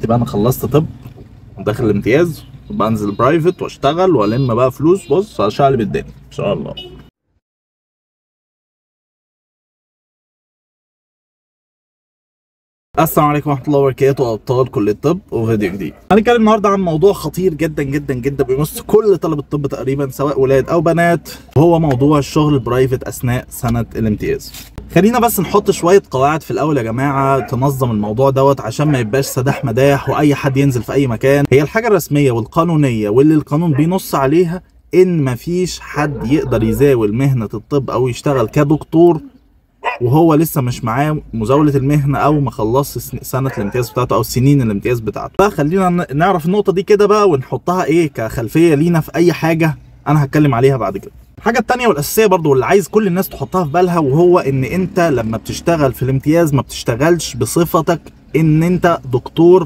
يبقى انا خلصت طب وداخل الامتياز وبنزل برايفت واشتغل والم بقى فلوس بص هشقلب الدنيا ان شاء الله السلام عليكم ورحمه الله وبركاته ابطال كليه الطب وفيديو جديد هنتكلم النهارده عن موضوع خطير جدا جدا جدا بيمس كل طلبه الطب تقريبا سواء ولاد او بنات وهو موضوع الشغل البرايفت اثناء سنه الامتياز خلينا بس نحط شويه قواعد في الاول يا جماعه تنظم الموضوع دوت عشان ما يبقاش سداح مداح واي حد ينزل في اي مكان هي الحاجه الرسميه والقانونيه واللي القانون بينص عليها ان مفيش حد يقدر يزاول مهنه الطب او يشتغل كدكتور وهو لسه مش معاه مزاوله المهنه او ما خلصش سن- سنه الامتياز بتاعته او سنين الامتياز بتاعته فخلينا ن- نعرف النقطه دي كده بقى ونحطها ايه كخلفيه لينا في اي حاجه انا هتكلم عليها بعد كده الحاجة التانية والأساسية برضو واللي عايز كل الناس تحطها في بالها وهو إن أنت لما بتشتغل في الامتياز ما بتشتغلش بصفتك إن أنت دكتور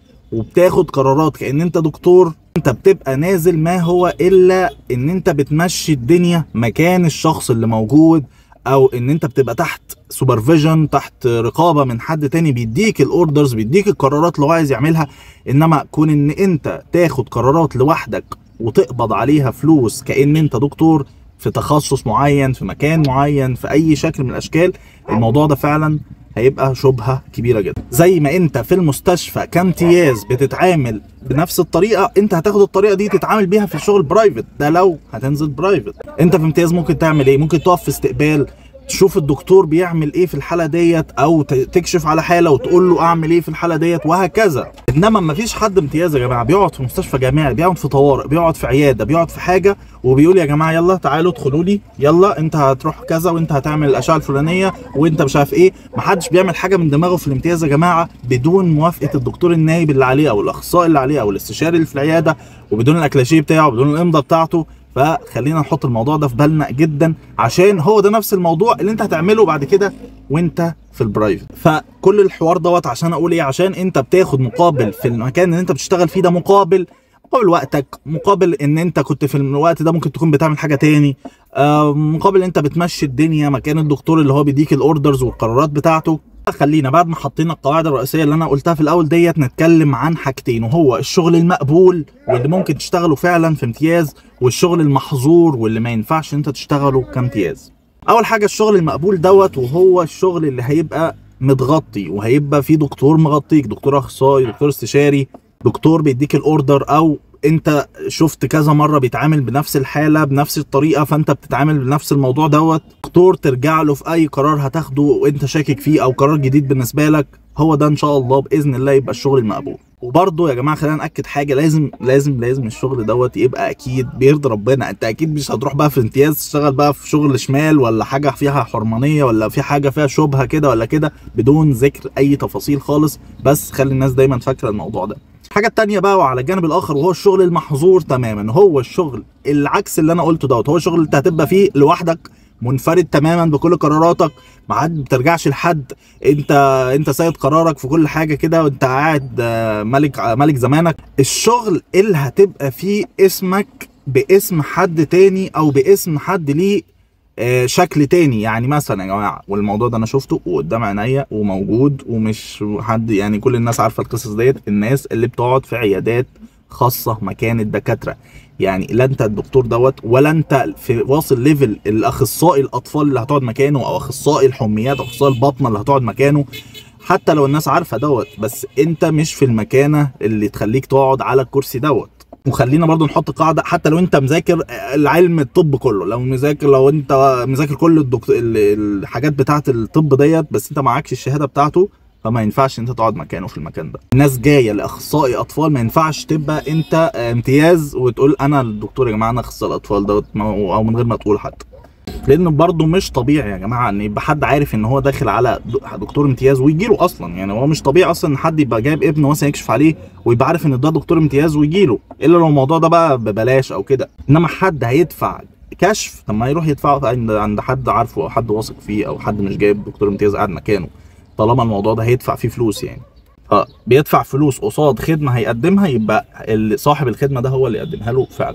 وبتاخد قرارات كأن أنت دكتور أنت بتبقى نازل ما هو إلا إن أنت بتمشي الدنيا مكان الشخص اللي موجود او ان انت بتبقى تحت سوبرفيجن تحت رقابه من حد تاني بيديك الاوردرز بيديك القرارات اللي هو عايز يعملها انما كون ان انت تاخد قرارات لوحدك وتقبض عليها فلوس كان انت دكتور في تخصص معين في مكان معين في اي شكل من الاشكال الموضوع ده فعلا هيبقى شبهه كبيره جدا زي ما انت في المستشفى كامتياز بتتعامل بنفس الطريقه انت هتاخد الطريقه دي تتعامل بيها في الشغل برايفت ده لو هتنزل برايفت انت في امتياز ممكن تعمل ايه ممكن تقف في استقبال تشوف الدكتور بيعمل ايه في الحاله ديت او ت- تكشف على حاله وتقول له اعمل ايه في الحاله ديت وهكذا انما ما فيش حد امتياز يا جماعه بيقعد في مستشفى جامعي بيقعد في طوارئ بيقعد في عياده بيقعد في حاجه وبيقول يا جماعه يلا تعالوا ادخلوا لي يلا انت هتروح كذا وانت هتعمل الاشعه الفلانيه وانت مش عارف ايه ما حدش بيعمل حاجه من دماغه في الامتياز يا جماعه بدون موافقه الدكتور النايب اللي عليه او الاخصائي اللي عليه او الاستشاري اللي في العياده وبدون الاكلاشيه بتاعه وبدون الامضه بتاعته فخلينا نحط الموضوع ده في بالنا جدا عشان هو ده نفس الموضوع اللي انت هتعمله بعد كده وانت في البرايفت فكل الحوار دوت عشان اقول ايه عشان انت بتاخد مقابل في المكان اللي انت بتشتغل فيه ده مقابل مقابل وقتك مقابل ان انت كنت في الوقت ده ممكن تكون بتعمل حاجه تاني آه، مقابل انت بتمشي الدنيا مكان الدكتور اللي هو بيديك الاوردرز والقرارات بتاعته خلينا بعد ما حطينا القواعد الرئيسيه اللي انا قلتها في الاول ديت نتكلم عن حاجتين وهو الشغل المقبول واللي ممكن تشتغله فعلا في امتياز والشغل المحظور واللي ما ينفعش انت تشتغله كامتياز اول حاجه الشغل المقبول دوت وهو الشغل اللي هيبقى متغطي وهيبقى فيه دكتور مغطيك دكتور اخصائي دكتور استشاري دكتور بيديك الاوردر او انت شفت كذا مره بيتعامل بنفس الحاله بنفس الطريقه فانت بتتعامل بنفس الموضوع دوت دكتور ترجع له في اي قرار هتاخده وانت شاكك فيه او قرار جديد بالنسبه لك هو ده ان شاء الله باذن الله يبقى الشغل المقبول وبرضه يا جماعه خلينا ناكد حاجه لازم لازم لازم الشغل دوت يبقى اكيد بيرضي ربنا انت اكيد مش هتروح بقى في امتياز تشتغل بقى في شغل شمال ولا حاجه فيها حرمانيه ولا في حاجه فيها شبهه كده ولا كده بدون ذكر اي تفاصيل خالص بس خلي الناس دايما فاكره الموضوع ده الحاجه التانية بقى وعلى الجانب الاخر وهو الشغل المحظور تماما هو الشغل العكس اللي انا قلته دوت هو الشغل اللي انت هتبقى فيه لوحدك منفرد تماما بكل قراراتك ما عاد بترجعش لحد انت انت سيد قرارك في كل حاجه كده وانت قاعد آه، ملك آه، ملك زمانك الشغل اللي هتبقى فيه اسمك باسم حد تاني او باسم حد ليه آه، شكل تاني يعني مثلا يا جماعه والموضوع ده انا شفته وقدام عينيا وموجود ومش حد يعني كل الناس عارفه القصص ديت الناس اللي بتقعد في عيادات خاصه مكان الدكاتره يعني لا انت الدكتور دوت ولا انت في واصل ليفل الاخصائي الاطفال اللي هتقعد مكانه او اخصائي الحميات او اخصائي البطنه اللي هتقعد مكانه حتى لو الناس عارفه دوت بس انت مش في المكانه اللي تخليك تقعد على الكرسي دوت وخلينا برضو نحط قاعده حتى لو انت مذاكر العلم الطب كله لو مذاكر لو انت مذاكر كل الدكتور ال- الحاجات بتاعه الطب ديت بس انت معكش الشهاده بتاعته فما ينفعش انت تقعد مكانه في المكان ده الناس جايه لاخصائي اطفال ما ينفعش تبقى انت امتياز وتقول انا الدكتور يا جماعه انا اخصائي الاطفال دوت ما- او من غير ما تقول حتى لان برضه مش طبيعي يا جماعه ان يبقى حد عارف ان هو داخل على د- دكتور امتياز ويجي له اصلا يعني هو مش طبيعي اصلا ان حد يبقى جايب ابنه مثلا يكشف عليه ويبقى عارف ان ده دكتور امتياز ويجي له الا لو الموضوع ده بقى ببلاش او كده انما حد هيدفع كشف طب ما يروح يدفعه عند عند حد عارفه او حد واثق فيه او حد مش جايب دكتور امتياز قاعد مكانه طالما الموضوع ده هيدفع فيه فلوس يعني فبيدفع فلوس قصاد خدمه هيقدمها يبقى ال- صاحب الخدمه ده هو اللي يقدمها له فعلا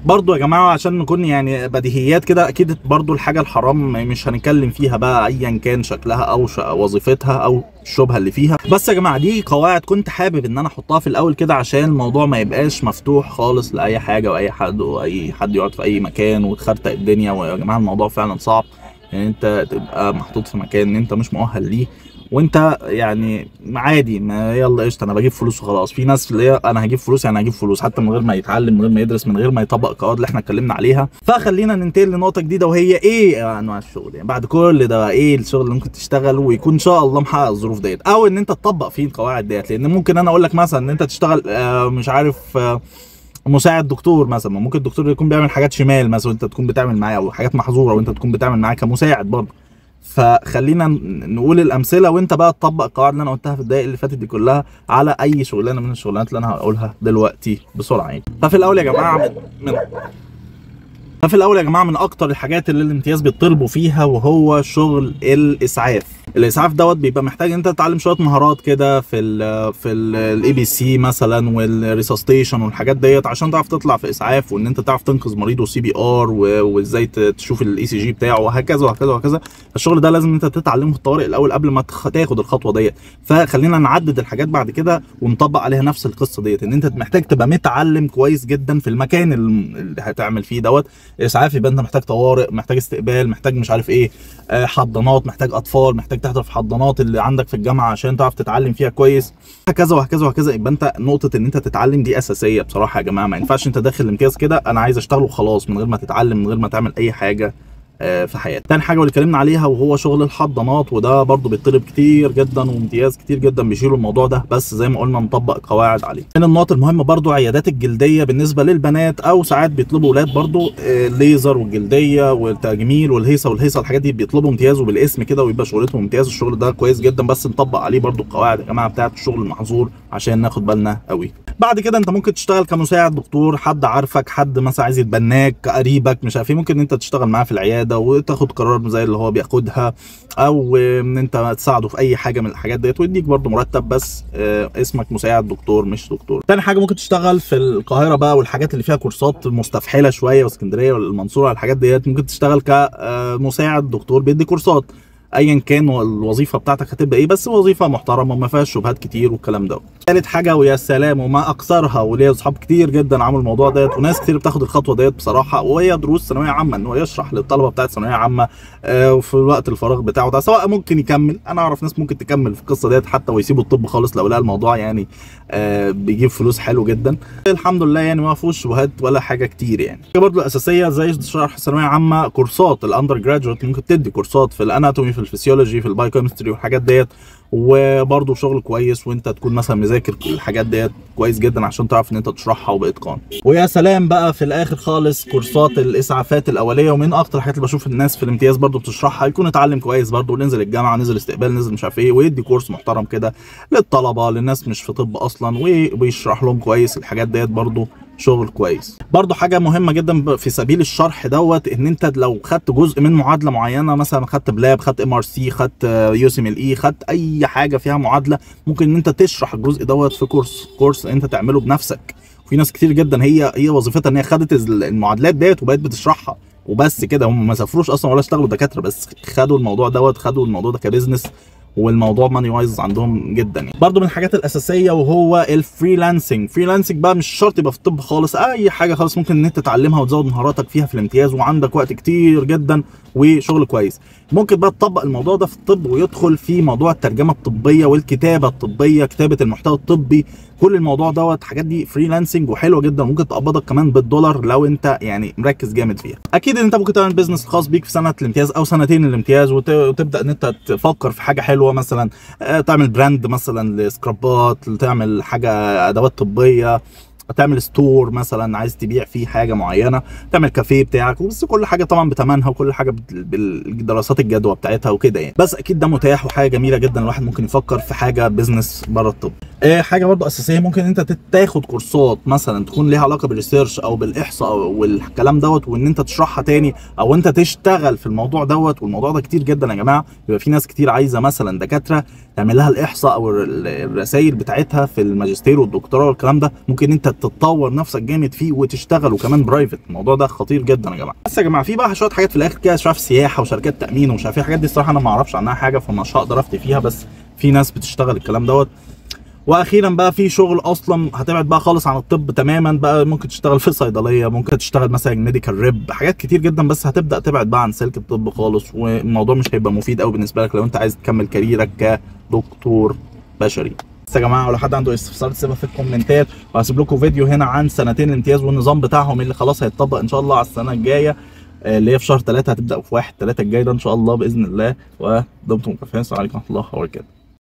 برضو يا جماعه عشان نكون يعني بديهيات كده اكيد برضو الحاجه الحرام مش هنتكلم فيها بقى ايا كان شكلها او ش- وظيفتها او الشبهه اللي فيها بس يا جماعه دي قواعد كنت حابب ان انا احطها في الاول كده عشان الموضوع ما يبقاش مفتوح خالص لاي حاجه واي حد واي حد يقعد في اي مكان وتخرتق الدنيا ويا جماعه الموضوع فعلا صعب يعني انت تبقى محطوط في مكان ان انت مش مؤهل ليه وانت يعني عادي ما يلا قشطه انا بجيب فلوس وخلاص في ناس اللي هي انا هجيب فلوس يعني هجيب فلوس حتى من غير ما يتعلم من غير ما يدرس من غير ما يطبق القواعد اللي احنا اتكلمنا عليها فخلينا ننتقل لنقطه جديده وهي ايه انواع الشغل يعني بعد كل ده بقى ايه الشغل اللي ممكن تشتغل ويكون ان شاء الله محقق الظروف ديت او ان انت تطبق فيه القواعد ديت لان ممكن انا اقول لك مثلا ان انت تشتغل آه، مش عارف آه، مساعد دكتور مثلا ما ممكن الدكتور يكون بيعمل حاجات شمال مثلا وانت تكون بتعمل معاه او حاجات محظوره وانت تكون بتعمل معاه كمساعد برضه فخلينا ن- نقول الامثله وانت بقى تطبق القواعد اللي انا قلتها في الدقائق اللي فاتت دي كلها على اي شغلانه من الشغلانات اللي انا هقولها دلوقتي بسرعه يعني ففي الاول يا جماعه من, من ففي الاول يا جماعه من اكتر الحاجات اللي الامتياز بيطلبوا فيها وهو شغل الاسعاف الاسعاف دوت بيبقى محتاج انت تتعلم شويه مهارات كده في ال في الاي بي سي مثلا والريسستيشن والحاجات ديت عشان تعرف تطلع في اسعاف وان انت تعرف تنقذ مريض وسي بي ار وازاي ت- تشوف الاي سي جي بتاعه وهكذا وهكذا وهكذا الشغل ده لازم انت تتعلمه في الطوارئ الاول قبل ما تخ- تاخد الخطوه ديت فخلينا نعدد الحاجات بعد كده ونطبق عليها نفس القصه ديت ان انت محتاج تبقى متعلم كويس جدا في المكان الم- اللي هتعمل فيه دوت اسعاف يبقى انت محتاج طوارئ محتاج استقبال محتاج مش عارف ايه آه، حضانات محتاج اطفال محتاج تحضر في حضانات اللي عندك في الجامعه عشان تعرف تتعلم فيها كويس هكذا وهكذا وهكذا يبقى انت نقطه ان انت تتعلم دي اساسيه بصراحه يا جماعه ما ينفعش انت داخل الامتياز كده انا عايز اشتغل وخلاص من غير ما تتعلم من غير ما تعمل اي حاجه آه، في حياتك تاني حاجه واللي اتكلمنا عليها وهو شغل الحضانات وده برضو بيطلب كتير جدا وامتياز كتير جدا بيشيلوا الموضوع ده بس زي ما قلنا نطبق قواعد عليه من النقط المهمه برضو عيادات الجلديه بالنسبه للبنات او ساعات بيطلبوا ولاد برضو آه، الليزر والجلديه والتجميل والهيصه والهيصه الحاجات دي بيطلبوا امتياز وبالاسم كده ويبقى شغلتهم امتياز الشغل ده كويس جدا بس نطبق عليه برضو القواعد يا جماعه بتاعه الشغل المحظور عشان ناخد بالنا قوي بعد كده انت ممكن تشتغل كمساعد دكتور حد عارفك حد مثلا عايز يتبناك قريبك مش عارف ايه ممكن انت تشتغل معاه في العياده وتاخد قرار زي اللي هو بياخدها او ان انت تساعده في اي حاجه من الحاجات ديت ويديك برضه مرتب بس آه، اسمك مساعد دكتور مش دكتور تاني حاجه ممكن تشتغل في القاهره بقى والحاجات اللي فيها كورسات مستفحله شويه واسكندريه والمنصوره الحاجات ديت ممكن تشتغل كمساعد دكتور بيدي كورسات ايا كان الوظيفه بتاعتك هتبقى ايه بس وظيفه محترمه وما فيهاش شبهات كتير والكلام ده ثالث حاجه ويا سلام وما اكثرها وليا اصحاب كتير جدا عملوا الموضوع ديت وناس كتير بتاخد الخطوه ديت بصراحه وهي دروس ثانويه عامه ان هو يشرح للطلبه بتاعت ثانويه عامه آه، وفي الوقت الفراغ بتاعه ده سواء ممكن يكمل انا اعرف ناس ممكن تكمل في القصه ديت حتى ويسيبوا الطب خالص لو لقى الموضوع يعني آه، بيجيب فلوس حلو جدا الحمد لله يعني ما فيهوش شبهات ولا حاجه كتير يعني حاجه برضه الاساسيه زي شرح ثانويه عامه كورسات الاندر جراجويت ممكن تدي كورسات في الاناتومي في الفسيولوجي في البايوكيمستري والحاجات ديت وبرضه شغل كويس وانت تكون مثلا مذاكر الحاجات ديت كويس جدا عشان تعرف ان انت تشرحها وباتقان ويا سلام بقى في الاخر خالص كورسات الاسعافات الاوليه ومن اكتر الحاجات اللي بشوف الناس في الامتياز برضه بتشرحها يكون اتعلم كويس برضه ونزل الجامعه نزل استقبال نزل مش عارف ايه ويدي كورس محترم كده للطلبه للناس مش في طب اصلا وبيشرح لهم كويس الحاجات ديت برضه شغل كويس برضه حاجه مهمه جدا ب- في سبيل الشرح دوت ان انت لو خدت جزء من معادله معينه مثلا خدت بلاب خدت ام ار سي خدت يوسم ال اي خدت اي حاجه فيها معادله ممكن ان انت تشرح الجزء دوت في كورس كورس انت تعمله بنفسك في ناس كتير جدا هي هي وظيفتها ان هي خدت المعادلات ديت وبقت بتشرحها وبس كده هم ما سافروش اصلا ولا اشتغلوا دكاتره بس خدوا الموضوع دوت خدوا الموضوع ده كبزنس والموضوع ماني وايز عندهم جدا يعني برضو من الحاجات الاساسيه وهو الفريلانسنج فريلانسنج بقى مش شرط يبقى في الطب خالص اي حاجه خالص ممكن ان انت تتعلمها وتزود مهاراتك فيها في الامتياز وعندك وقت كتير جدا وشغل كويس ممكن بقى تطبق الموضوع ده في الطب ويدخل في موضوع الترجمه الطبيه والكتابه الطبيه كتابه المحتوى الطبي كل الموضوع دوت الحاجات دي فريلانسنج وحلوه جدا ممكن تقبضك كمان بالدولار لو انت يعني مركز جامد فيها اكيد ان انت ممكن تعمل بيزنس خاص بيك في سنه الامتياز او سنتين الامتياز وت- وتبدا ان انت تفكر في حاجه حلوه مثلا آه، تعمل براند مثلا لسكرابات تعمل حاجه ادوات طبيه تعمل ستور مثلا عايز تبيع فيه حاجه معينه تعمل كافيه بتاعك بس كل حاجه طبعا بتمنها وكل حاجه بال- بالدراسات الجدوى بتاعتها وكده يعني بس اكيد ده متاح وحاجه جميله جدا الواحد ممكن يفكر في حاجه بيزنس بره الطب آه، حاجه برضو اساسيه ممكن انت تت- تاخد كورسات مثلا تكون ليها علاقه بالريسيرش او بالاحصاء أو- والكلام دوت وان انت تشرحها تاني او انت تشتغل في الموضوع دوت والموضوع ده كتير جدا يا جماعه بيبقى في ناس كتير عايزه مثلا دكاتره تعمل لها الاحصاء او الرسائل بتاعتها في الماجستير والدكتوراه والكلام ده ممكن انت تتطور نفسك جامد فيه وتشتغل وكمان برايفت الموضوع ده خطير جدا يا جماعه بس يا جماعه في بقى شويه حاجات في الاخر كده مش عارف سياحه وشركات تامين ومش عارف ايه الحاجات دي الصراحه انا ما اعرفش عنها حاجه فمش هقدر افتي فيها بس في ناس بتشتغل الكلام دوت واخيرا بقى في شغل اصلا هتبعد بقى خالص عن الطب تماما بقى ممكن تشتغل في صيدليه ممكن تشتغل مثلا ميديكال ريب حاجات كتير جدا بس هتبدا تبعد بقى عن سلك الطب خالص والموضوع مش هيبقى مفيد قوي بالنسبه لك لو انت عايز تكمل كاريرك كدكتور بشري بس يا جماعه لو حد عنده استفسار تسيبها في الكومنتات وهسيب لكم فيديو هنا عن سنتين الامتياز والنظام بتاعهم اللي خلاص هيتطبق ان شاء الله على السنه الجايه آه، اللي هي في شهر 3 هتبدا في 1 3 الجاي ده ان شاء الله باذن الله ودمتم مكافئين السلام عليكم ورحمه الله وبركاته